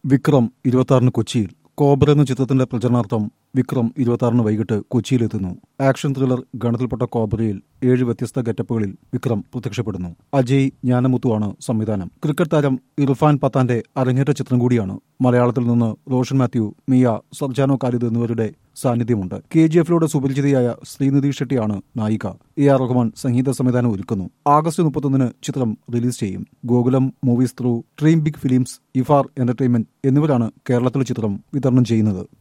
വിക്രം ഇരുപത്തി കൊച്ചിയിൽ കോബ്ര എന്ന ചിത്രത്തിന്റെ പ്രചരണാർത്ഥം വിക്രം ഇരുപത്തി വൈകിട്ട് കൊച്ചിയിലെത്തുന്നു ആക്ഷൻ ത്രില്ലർ ഗണത്തിൽപ്പെട്ട കോബ്രയിൽ ഏഴ് വ്യത്യസ്ത ഗെറ്റപ്പുകളിൽ വിക്രം പ്രത്യക്ഷപ്പെടുന്നു അജയ് ജ്ഞാനമുത്തുവാണ് സംവിധാനം ക്രിക്കറ്റ് താരം ഇർഫാൻ പത്താന്റെ അരങ്ങേറ്റ ചിത്രം കൂടിയാണ് മലയാളത്തിൽ നിന്ന് റോഷൻ മാത്യു മിയ സർജാനോ കാലിദ് എന്നിവരുടെ സാന്നിധ്യമുണ്ട് കെ ജി എഫിലൂടെ സുപരിചിതയായ ശ്രീനിധി ഷെട്ടിയാണ് നായിക എ ആർ റഹ്മാൻ സംഗീത സംവിധാനം ഒരുക്കുന്നു ആഗസ്റ്റ് മുപ്പത്തൊന്നിന് ചിത്രം റിലീസ് ചെയ്യും Gokulam movies through dream big films Ifar entertainment എന്നിവരാണ് കേരളത്തിലെ ചിത്രം വിതരണം ചെയ്യുന്നത്